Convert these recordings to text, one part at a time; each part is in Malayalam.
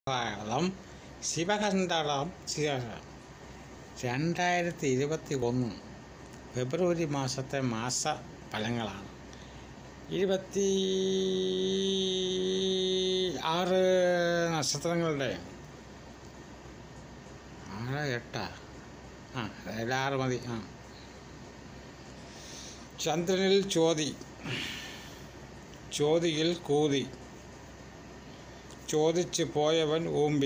മലയാളം ശിവകണ്ഠളം ശിവകണ്ഠം രണ്ടായിരത്തി ഇരുപത്തി ഒന്ന് ഫെബ്രുവരി മാസത്തെ മാസ ഫലങ്ങളാണ് ഇരുപത്തി ആറ് നക്ഷത്രങ്ങളുടെ ആറ് എട്ടാ ആ അതായത് ആറ് മതി ആ ചന്ദ്രനിൽ ചോതി ചോതിയിൽ കൂതി ചോദിച്ച് പോയവൻ ഊമ്പി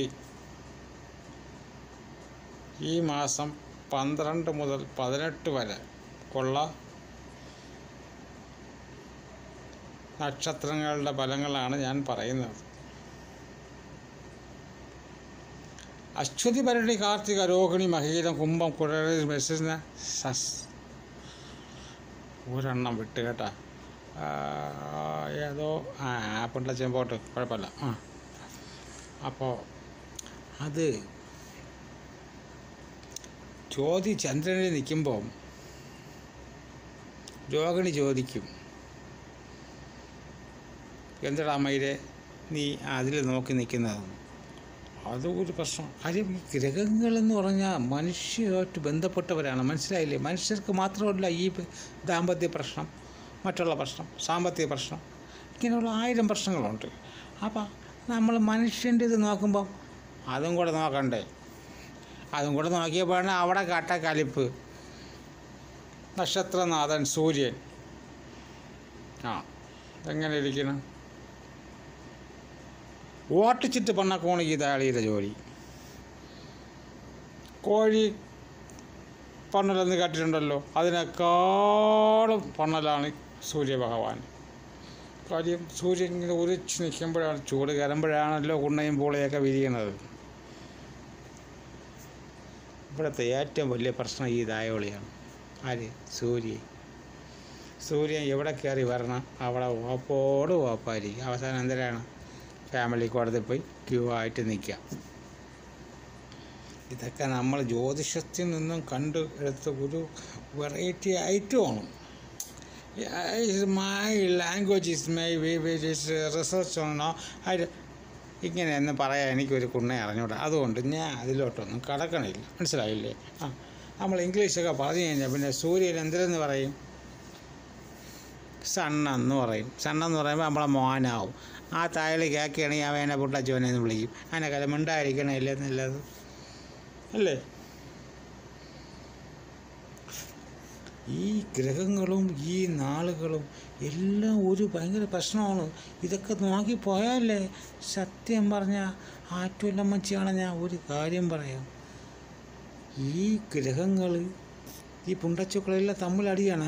ഈ മാസം പന്ത്രണ്ട് മുതൽ പതിനെട്ട് വരെ ഉള്ള നക്ഷത്രങ്ങളുടെ ഫലങ്ങളാണ് ഞാൻ പറയുന്നത് അശ്വതി ഭരണി കാർത്തിക രോഹിണി മഹീരം കുംഭം കുഴൽ മെസ്സിന സസ് ഒരെണ്ണം വിട്ട് കേട്ടാ ആ, ഏതോ ആ ആപ്പിളിൻ്റെ ചെമ്പോട്ട് കുഴപ്പമില്ല ആ അപ്പോൾ അത് ചോതി ചന്ദ്രനിൽ നിൽക്കുമ്പോൾ രോഹിണി ചോദിക്കും എന്തിടാ മയിലെ നീ അതിൽ നോക്കി നിൽക്കുന്നത് അത് ഒരു പ്രശ്നം കാര്യം ഈ ഗ്രഹങ്ങളെന്ന് പറഞ്ഞാൽ മനുഷ്യരുമായിട്ട് ബന്ധപ്പെട്ടവരാണ് മനസ്സിലായില്ലേ മനുഷ്യർക്ക് മാത്രമല്ല ഈ ദാമ്പത്യ പ്രശ്നം മറ്റുള്ള പ്രശ്നം സാമ്പത്തിക പ്രശ്നം ഇങ്ങനെയുള്ള ആയിരം പ്രശ്നങ്ങളുണ്ട് അപ്പം നമ്മൾ മനുഷ്യൻ്റെ ഇത് നോക്കുമ്പോൾ അതും കൂടെ നോക്കണ്ടേ അതും കൂടെ നോക്കിയപ്പോഴാണ് അവിടെ കട്ടക്കലിപ്പ് നക്ഷത്രനാഥൻ സൂര്യൻ ആ എങ്ങനെ ഇരിക്കണം ഓട്ടിച്ചിട്ട് പണ്ണ കോണിക്ക് ഇതാളിയുടെ ജോലി കോഴി പണ്ണലെന്ന് കേട്ടിട്ടുണ്ടല്ലോ അതിനേക്കാളും പണ്ണലാണ് സൂര്യഭഗവാൻ കാര്യം സൂര്യൻ ഇങ്ങനെ ഉരച്ച് നിൽക്കുമ്പോഴാണ് ചൂട് കയറുമ്പോഴാണല്ലോ കുണ്ണയും പൂളയൊക്കെ വിരിയണത് ഇവിടുത്തെ ഏറ്റവും വലിയ പ്രശ്നം ഈ ദായോളിയാണ് ആര് സൂര്യൻ സൂര്യൻ എവിടെ കയറി വരണം അവിടെ ഓപ്പോട് ഓപ്പായിരിക്കും അവസാനം എന്തിനാണ് ഫാമിലി കോടതി പോയി ക്യൂ ആയിട്ട് നിൽക്കുക ഇതൊക്കെ നമ്മൾ ജ്യോതിഷത്തിൽ നിന്നും കണ്ട് എടുത്ത ഒരു വെറൈറ്റി ഐറ്റമാണ് my language is my is research ഓണോ അത് ഇങ്ങനെയെന്ന് പറയാൻ എനിക്കൊരു കുണ്ണെ അറിഞ്ഞൂടാ അതുകൊണ്ട് ഞാൻ അതിലോട്ടൊന്നും കടക്കണില്ല മനസ്സിലായില്ലേ ആ നമ്മൾ ഇംഗ്ലീഷൊക്കെ പറഞ്ഞു കഴിഞ്ഞാൽ പിന്നെ സൂര്യൻ എന്തിനെന്ന് പറയും സണ്ണെന്ന് പറയും സണ്ണെന്ന് പറയുമ്പോൾ നമ്മളെ മോനാവും ആ തായളി കേൾക്കുകയാണെങ്കിൽ അവൻ എന്നെ പുട്ടച്ചോനെ എന്ന് വിളിക്കും അതിനെ കാലം മിണ്ടായിരിക്കണല്ലേ നല്ലത് അല്ലേ ഈ ഗ്രഹങ്ങളും ഈ നാളുകളും എല്ലാം ഒരു ഭയങ്കര പ്രശ്നമാണ് ഇതൊക്കെ നോക്കി പോയാലേ സത്യം പറഞ്ഞാൽ ആറ്റുവല്ലമ്മച്ചിയാണ് ഞാൻ ഒരു കാര്യം പറയാം ഈ ഗ്രഹങ്ങൾ ഈ പുണ്ടച്ചുക്കളെല്ലാം തമ്മിലടിയാണ്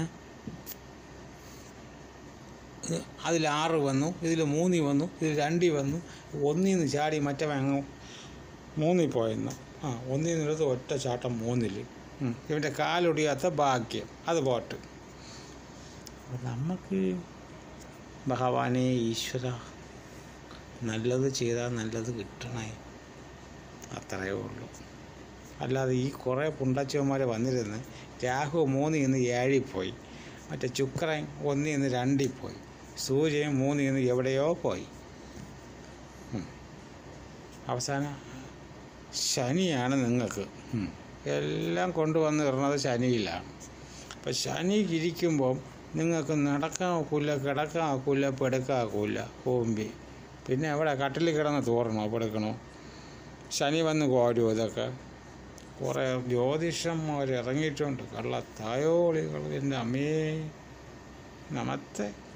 അതിൽ ആറ് വന്നു ഇതിൽ മൂന്നി വന്നു ഇതിൽ രണ്ടി വന്നു ഒന്നിൽ നിന്ന് ചാടി മറ്റവൻ അങ്ങ് മൂന്നിൽ പോയെന്ന് ആ ഒന്നിൽ നിന്നെടുത്ത് ഒറ്റ ചാട്ടം മൂന്നിൽ ഉം. ഇവൻ്റെ കാലൊടിയാത്ത ഭാഗ്യം അത് പോട്ട് അപ്പം നമുക്ക് ഭഗവാനെ ഈശ്വര നല്ലത് ചെയ്താൽ നല്ലത് കിട്ടണേ അത്രയേ ഉള്ളൂ അല്ലാതെ ഈ കുറേ പുണ്ടച്ചവന്മാർ വന്നിരുന്ന് രാഹു മൂന്നിൽ നിന്ന് ഏഴിൽ പോയി മറ്റേ ശുക്രൻ ഒന്നിൽ നിന്ന് രണ്ടിൽ പോയി സൂര്യൻ മൂന്നിൽ നിന്ന് എവിടെയോ പോയി ഉം. അവസാനം ശനിയാണ് നിങ്ങൾക്ക് ഉം. എല്ലാം കൊണ്ടുവന്ന് ഇടുന്നത് ശനിയിലാണ് അപ്പം ശനി ഇരിക്കുമ്പോൾ നിങ്ങൾക്ക് നടക്കാൻ ഒക്കില്ല കിടക്കാൻ ഒക്കില്ല പെടുക്കാൻ ഒക്കില്ല ഓമ്പി പിന്നെ എവിടെ കട്ടിൽ കിടന്ന് തോറണോ പെടുക്കണോ ശനി വന്ന് കോരും ഇതൊക്കെ കുറേ ജ്യോതിഷന്മാർ ഇറങ്ങിയിട്ടുണ്ട് കള്ള തായോളികൾ എൻ്റെ അമ്മേ നമത്തെ